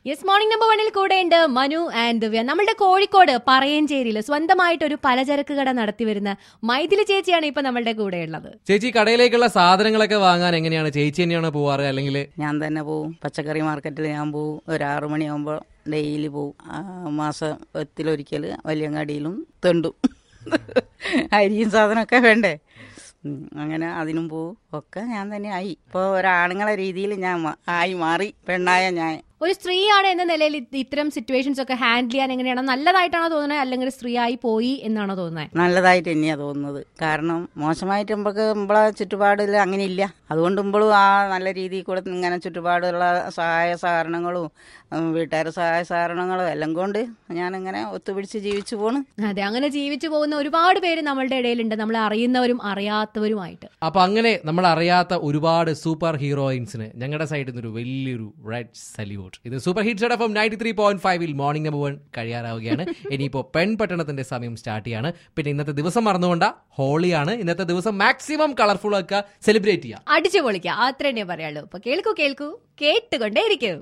yes morning number വണ്ണിൽ കൂടെയുണ്ട് Manu and ദിവ്യ നമ്മളുടെ കോഴിക്കോട് പറയഞ്ചേരിയിൽ സ്വന്തമായിട്ട് ഒരു പലചരക്ക് കട നടത്തി വരുന്ന മൈഥിലി ചേച്ചിയാണ് ഇപ്പൊ നമ്മളുടെ കൂടെയുള്ളത് ചേച്ചി കടയിലേക്കുള്ള സാധനങ്ങളൊക്കെ വാങ്ങാൻ എങ്ങനെയാണ് ചേച്ചി തന്നെയാണ് പോവാറ് അല്ലെങ്കിൽ ഞാൻ തന്നെ പോവും പച്ചക്കറി മാർക്കറ്റിൽ ഞാൻ പോവും ഒരു ആറു മണിയാകുമ്പോൾ ഡെയിലി പോവും ആ, മാസത്തിലൊരിക്കൽ വലിയങ്ങാടിയിലും തെണ്ടും അരിയും സാധനമൊക്കെ വേണ്ടേ ഉം, അങ്ങനെ അതിനും പോവും ഒക്കെ ഞാൻ തന്നെ ആയി ഇപ്പോൾ ഒരാണുങ്ങളെ രീതിയിൽ ഞാൻ മ- ആയി മാറി പെണ്ണായ ഞാൻ ഒരു സ്ത്രീയാണ് എന്ന നിലയിൽ ഇത് ഇത്തരം സിറ്റുവേഷൻസ് ഒക്കെ ഹാൻഡിൽ ചെയ്യാൻ എങ്ങനെയാണോ നല്ലതായിട്ടാണോ തോന്നുന്നത് അല്ലെങ്കിൽ സ്ത്രീയായി പോയി എന്നാണോ തോന്നുന്നത് നല്ലതായിട്ട് തന്നെയാണ് തോന്നുന്നത് കാരണം മോശമായിട്ട് നമുക്ക് നമ്മളെ ചുറ്റുപാടിൽ അങ്ങനെ ഇല്ല അതുകൊണ്ട് ഇമ്പോഴും ആ നല്ല രീതിയിൽ കൂടെ ഇങ്ങനെ ചുറ്റുപാടുള്ള സഹായ സഹകരണങ്ങളും ഉം, വീട്ടുകാരുടെ സഹായ സഹകരണങ്ങളും എല്ലാം കൊണ്ട് ഞാനിങ്ങനെ ഒത്തുപിടിച്ച് ജീവിച്ചു പോണ് അതെ അങ്ങനെ ജീവിച്ചു പോകുന്ന ഒരുപാട് പേര് നമ്മളുടെ ഇടയിലുണ്ട് നമ്മളെ അറിയുന്നവരും അറിയാത്തവരുമായിട്ട് അപ്പൊ അങ്ങനെ നമ്മൾ അറിയാത്ത ഒരുപാട് സൂപ്പർ ഹീറോയിൻസിന് ഞങ്ങളുടെ സൈഡിൽ നിന്ന് ഒരു വലിയൊരു റെഡ് സല്യൂട്ട് ഇത് super hits F ninety three point ഫൈവിൽ മോർണിംഗ് നമ്പർ വൺ കഴിയാറാവുകയാണ് ഇനിയിപ്പോ പെൺപട്ടണത്തിന്റെ സമയം സ്റ്റാർട്ട് ചെയ്യാണ് പിന്നെ ഇന്നത്തെ ദിവസം മറന്നുകൊണ്ട ഹോളിയാണ് ഇന്നത്തെ ദിവസം മാക്സിമം കളർഫുൾ ആക്കുക സെലിബ്രേറ്റ് ചെയ്യുക അടിച്ചു പൊളിക്കുക അത്ര തന്നെ പറയുള്ളൂ അപ്പൊ കേൾക്കൂ കേൾക്കൂ കേട്ടുകൊണ്ടേ ഇരിക്കൂ